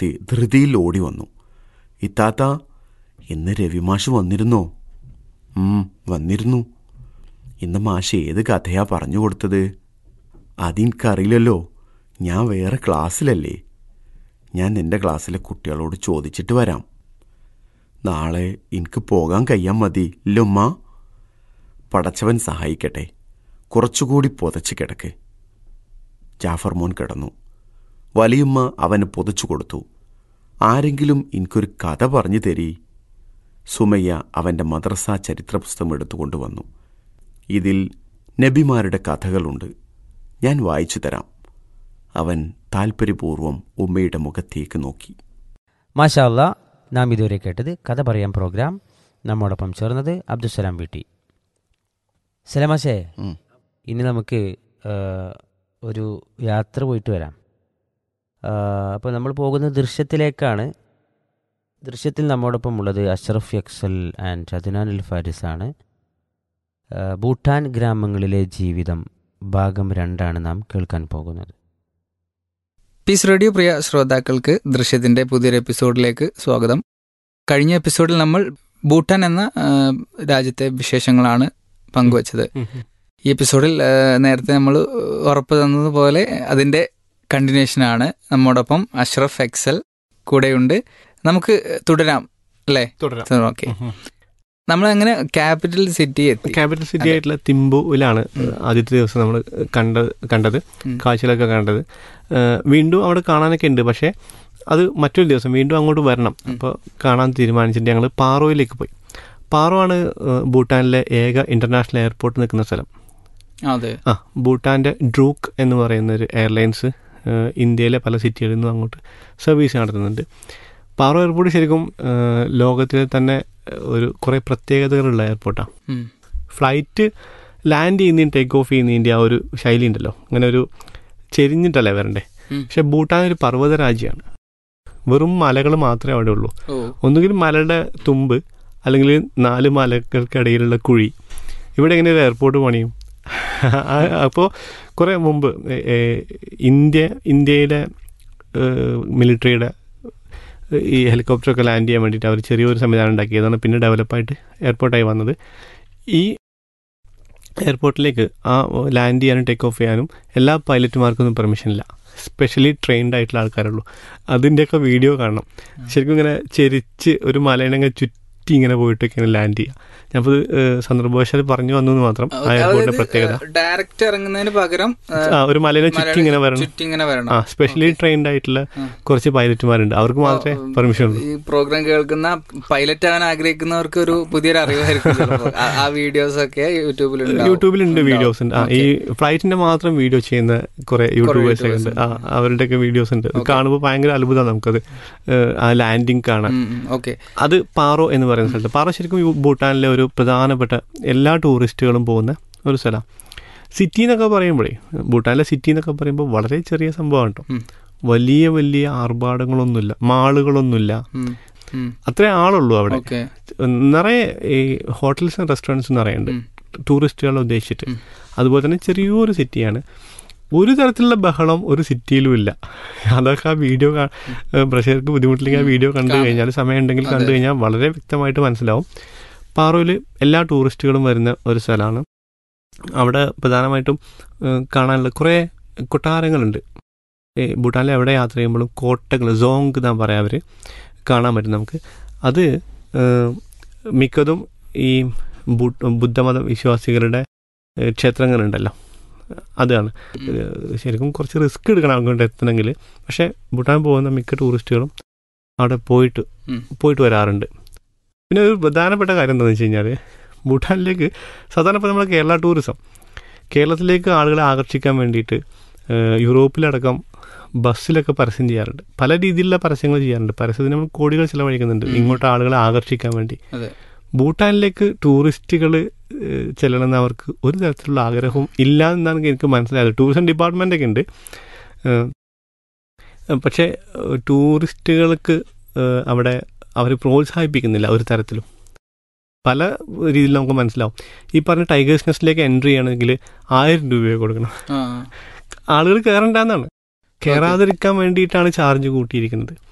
സമയത്ത് ധൃതിയിൽ ഓടി വന്നു ഇത്താത്ത ഇന്ന് രവിമാഷ് വന്നിരുന്നോ ഉം, വന്നിരുന്നു ഇന്ന് മാഷ് ഏത് കഥയാ പറഞ്ഞു കൊടുത്തത് അതെനിക്കറിയില്ലല്ലോ ഞാൻ വേറെ ക്ലാസ്സിലല്ലേ ഞാൻ എൻ്റെ ക്ലാസ്സിലെ കുട്ടികളോട് ചോദിച്ചിട്ട് വരാം നാളെ എനിക്ക് പോകാൻ കഴിയാൻ മതി ഇല്ലുമ്മ പടച്ചവൻ സഹായിക്കട്ടെ കുറച്ചുകൂടി പുതച്ച് കിടക്ക് ജാഫർ മോൻ കിടന്നു വലിയമ്മ അവന് പുതച്ചു കൊടുത്തു ആരെങ്കിലും എനിക്കൊരു കഥ പറഞ്ഞു തരീ സുമയ്യ അവൻ്റെ മദ്രസ ചരിത്ര പുസ്തകം എടുത്തുകൊണ്ടുവന്നു ഇതിൽ നബിമാരുടെ കഥകളുണ്ട് ഞാൻ വായിച്ചു തരാം അവൻ താൽപ്പര്യപൂർവ്വം ഉമ്മയുടെ മുഖത്തേക്ക് നോക്കി മാഷാല്ല നാം ഇതുവരെ കേട്ടത് കഥ പറയാൻ പ്രോഗ്രാം നമ്മോടൊപ്പം ചേർന്നത് അബ്ദുസലാം വീട്ടി സലാമാശേ ഉം. ഇനി നമുക്ക് ആ, ഒരു യാത്ര പോയിട്ട് വരാം അപ്പോൾ നമ്മൾ പോകുന്നത് ദൃശ്യത്തിലേക്കാണ് ദൃശ്യത്തിൽ നമ്മോടൊപ്പം ഉള്ളത് അഷ്റഫ് യക്സൽ ആൻഡ് അദ്നാൻ അൽ ഫാരിസ് ആണ് ആ, ഭൂട്ടാൻ ഗ്രാമങ്ങളിലെ ജീവിതം ഭാഗം രണ്ടാണ് നാം കേൾക്കാൻ പോകുന്നത് പീസ് റേഡിയോ പ്രിയ ശ്രോതാക്കൾക്ക് ദൃശ്യത്തിന്റെ പുതിയൊരു എപ്പിസോഡിലേക്ക് സ്വാഗതം കഴിഞ്ഞ എപ്പിസോഡിൽ നമ്മൾ ഭൂട്ടാൻ എന്ന ആ, രാജ്യത്തെ വിശേഷങ്ങളാണ് പങ്കുവച്ചത് ഈ എപ്പിസോഡിൽ ആ, നേരത്തെ നമ്മൾ ഉറപ്പ് തന്നതുപോലെ അതിന്റെ കണ്ടിന്യൂഷനാണ് നമ്മോടൊപ്പം അഷ്റഫ് എക്സൽ കൂടെയുണ്ട് നമുക്ക് തുടരാം അല്ലേ തുടരാം ഓക്കെ നമ്മൾ അങ്ങനെ ക്യാപിറ്റൽ സിറ്റി എത്തി ക്യാപിറ്റൽ സിറ്റി ആയിട്ടുള്ള തിമ്പുവിലാണ് ആദ്യത്തെ ദിവസം നമ്മൾ കണ്ട കണ്ടത് ഉം. കാഴ്ചകളൊക്കെ കണ്ടത് ഏഹ് വീണ്ടും അവിടെ കാണാനൊക്കെ ഉണ്ട് പക്ഷേ അത് മറ്റൊരു ദിവസം വീണ്ടും അങ്ങോട്ട് വരണം അപ്പോൾ കാണാൻ തീരുമാനിച്ചിട്ട് ഞങ്ങൾ പാറോയിലേക്ക് പോയി പാറോ ആണ് ഏഹ് ഭൂട്ടാനിലെ ഏക ഇന്റർനാഷണൽ എയർപോർട്ട് നിൽക്കുന്ന സ്ഥലം അതെ ആ ഭൂട്ടാൻ്റെ ഡ്രൂക്ക് എന്ന് പറയുന്ന ഒരു എയർലൈൻസ് ഏഹ് ഇന്ത്യയിലെ പല സിറ്റികളിൽ നിന്നും അങ്ങോട്ട് സർവീസ് നടത്തുന്നുണ്ട് പാറോ എയർപോർട്ട് ശരിക്കും ഏഹ് ലോകത്തിലെ തന്നെ ഒരു കുറേ പ്രത്യേകതകളുള്ള എയർപോർട്ടാണ് ഉം. ഫ്ലൈറ്റ് ലാൻഡ് ചെയ്യുന്നതും ടേക്ക് ഓഫ് ചെയ്യുന്നതിൻ്റെ ആ ഒരു ശൈലി ഉണ്ടല്ലോ അങ്ങനെ ഒരു ചെരിഞ്ഞിട്ടല്ലേ വരണ്ടേ ഉം. പക്ഷെ ഭൂട്ടാൻ ഒരു പർവ്വത രാജ്യമാണ് വെറും മലകൾ മാത്രമേ അവിടെ ഉള്ളൂ ഓ ഒന്നുകിൽ മലയുടെ തുമ്പ് അല്ലെങ്കിൽ നാല് മലകൾക്കിടയിലുള്ള കുഴി ഇവിടെ എങ്ങനെ ഒരു എയർപോർട്ട് പണിയും അപ്പോൾ കുറേ മുമ്പ് ഏ, ഏ, ഇന്ത്യ ഇന്ത്യയിലെ മിലിറ്ററിയുടെ ഈ ഹെലികോപ്റ്ററൊക്കെ ലാൻഡ് ചെയ്യാൻ വേണ്ടിയിട്ട് അവർ ചെറിയൊരു സംവിധാനം ഉണ്ടാക്കിയതാണ് പിന്നെ ഡെവലപ്പായിട്ട് എയർപോർട്ടായി വന്നത് ഈ എയർപോർട്ടിലേക്ക് ആ ലാൻഡ് ചെയ്യാനും ടേക്ക് ഓഫ് ചെയ്യാനും എല്ലാ പൈലറ്റുമാർക്കൊന്നും പെർമിഷൻ ഇല്ല സ്പെഷ്യലി ട്രെയിൻഡ് ആയിട്ടുള്ള ആൾക്കാരുള്ളൂ അതിൻ്റെയൊക്കെ വീഡിയോ കാണണം ശരിക്കും ഇങ്ങനെ ചെരിച്ച് ഒരു മലയിണങ്ങ് ചുറ്റി ഇങ്ങനെ പോയിട്ടൊക്കെയാണ് ലാൻഡ് ചെയ്യുക ഞാനിപ്പോൾ സന്ദർഭവശാൽ പറഞ്ഞു വന്നു എന്ന് മാത്രം ആ എയർപോർട്ടിന്റെ പ്രത്യേകത ഡയറക്റ്റ് ഇറങ്ങുന്നതിന് പകരം ആ, ആ ഒരു മലയിനെ ചുറ്റി ഇങ്ങനെ വരണം ചുറ്റി ഇങ്ങനെ വരണം ആ സ്പെഷ്യലി ട്രെയിൻഡ് ആയിട്ടുള്ള ആ. കുറച്ച് പൈലറ്റുമാരുണ്ട് അവർക്ക് മാത്രമേ പെർമിഷൻ ഉള്ളൂ ഈ പ്രോഗ്രാം കേൾക്കുന്ന പൈലറ്റ് ആവാൻ ആഗ്രഹിക്കുന്നവർക്ക് ഒരു പുതിയൊരു അറിവായിരിക്കും ചിലപ്പോ. ആ- ആ വീഡിയോസ് ഒക്കെ യൂട്യൂബിൽ യൂട്യൂബിലുണ്ട് വീഡിയോസ് ഉണ്ട് ആ ഈ ഫ്ലൈറ്റിന്റെ മാത്രം വീഡിയോ ചെയ്യുന്ന കുറെ യൂട്യൂബേഴ്സ് ഒക്കെ ഉണ്ട് ആ അവരുടെയൊക്കെ വീഡിയോസ് ഉണ്ട് അത് കാണുമ്പോൾ ഭയങ്കര അത്ഭുതമാണ് നമുക്കത് ഏഹ്, ആ ലാൻഡിങ് കാണാൻ ഓക്കെ അത് പാറോ എന്ന് പറയുന്ന സ്ഥലത്ത് പാറോ ശരിക്കും ഈ ഭൂട്ടാനിലെ ഒരു പ്രധാനപ്പെട്ട എല്ലാ ടൂറിസ്റ്റുകളും പോകുന്ന ഒരു സ്ഥലമാണ് സിറ്റി എന്നൊക്കെ പറയുമ്പോഴേ ഭൂട്ടാനിലെ സിറ്റി എന്നൊക്കെ പറയുമ്പോൾ വളരെ ചെറിയ സംഭവമാണ് കേട്ടോ ഉം. വലിയ വലിയ ആർഭാടങ്ങളൊന്നുമില്ല മാളുകളൊന്നുമില്ല അത്രേ ആളുള്ളൂ അവിടെ ഓക്കെ നിറയെ ഈ ഹോട്ടൽസ് ആൻഡ് റെസ്റ്റോറൻറ്റ്സ് നിറയുണ്ട് ടൂറിസ്റ്റുകളെ ഉദ്ദേശിച്ചിട്ട് അതുപോലെ തന്നെ ചെറിയൊരു സിറ്റിയാണ് ഒരു തരത്തിലുള്ള ബഹളം ഒരു സിറ്റിയിലും ഇല്ല അതൊക്കെ ആ വീഡിയോ പ്രഷർക്ക് ബുദ്ധിമുട്ടില്ലെങ്കിൽ ആ വീഡിയോ കണ്ടു കഴിഞ്ഞാൽ സമയം ഉണ്ടെങ്കിൽ കണ്ടു കഴിഞ്ഞാൽ വളരെ വ്യക്തമായിട്ട് മനസ്സിലാവും പാറോയിൽ എല്ലാ ടൂറിസ്റ്റുകളും വരുന്ന ഒരു സ്ഥലമാണ് അവിടെ പ്രധാനമായിട്ടും ഏഹ്, കാണാനുള്ള കുറേ കൊട്ടാരങ്ങളുണ്ട് ഈ ഭൂട്ടാനിൽ എവിടെ യാത്ര ചെയ്യുമ്പോഴും കോട്ടകൾ സോങ് എന്നാ പറയാം അവർ കാണാൻ പറ്റും നമുക്ക് അത് ഏഹ്, മിക്കതും ഈ ബു- ബുദ്ധമത വിശ്വാസികളുടെ ഏഹ്, ക്ഷേത്രങ്ങളുണ്ടല്ലോ അതാണ് ഏഹ്, ശരിക്കും കുറച്ച് റിസ്ക് എടുക്കണം അങ്ങോട്ട് എത്തണമെങ്കിൽ പക്ഷേ ഭൂട്ടാൻ പോകുന്ന മിക്ക ടൂറിസ്റ്റുകളും അവിടെ പോയിട്ട് ഉം. പോയിട്ട് വരാറുണ്ട് പിന്നെ ഒരു പ്രധാനപ്പെട്ട കാര്യം എന്താണെന്ന് വെച്ച് കഴിഞ്ഞാൽ ഭൂട്ടാനിലേക്ക് സാധാരണ ഇപ്പോൾ നമ്മുടെ കേരള ടൂറിസം കേരളത്തിലേക്ക് ആളുകളെ ആകർഷിക്കാൻ വേണ്ടിയിട്ട് ഏഹ്, യൂറോപ്പിലടക്കം ബസ്സിലൊക്കെ പരസ്യം ചെയ്യാറുണ്ട് പല രീതിയിലുള്ള പരസ്യങ്ങൾ ചെയ്യാറുണ്ട് പരസ്യത്തിന് നമ്മൾ കോടികൾ ചിലവഴിക്കുന്നുണ്ട് ഇങ്ങോട്ട് ആളുകളെ ആകർഷിക്കാൻ വേണ്ടി അതെ ഭൂട്ടാനിലേക്ക് ടൂറിസ്റ്റുകൾ ചെല്ലണമെന്ന് അവർക്ക് ഒരു തരത്തിലുള്ള ആഗ്രഹവും ഇല്ല എന്നാണ് എനിക്ക് മനസ്സിലായത് ടൂറിസം ഡിപ്പാർട്ട്മെൻ്റ് ഒക്കെ ഉണ്ട് ഏഹ്, പക്ഷേ ഏഹ്, ടൂറിസ്റ്റുകൾക്ക് ഏഹ്, അവിടെ അവർ പ്രോത്സാഹിപ്പിക്കുന്നില്ല ഒരു തരത്തിലും പല രീതിയിൽ നമുക്ക് മനസ്സിലാവും ഈ പറഞ്ഞ ടൈഗേഴ്സ് നെസ്റ്റിലേക്ക് എൻട്രി ചെയ്യണമെങ്കിൽ ആയിരം രൂപയെ കൊടുക്കണം ആ ആളുകൾ കയറണ്ടെന്നാണ് കയറാതിരിക്കാൻ വേണ്ടിയിട്ടാണ് ചാർജ് കൂട്ടിയിരിക്കുന്നത്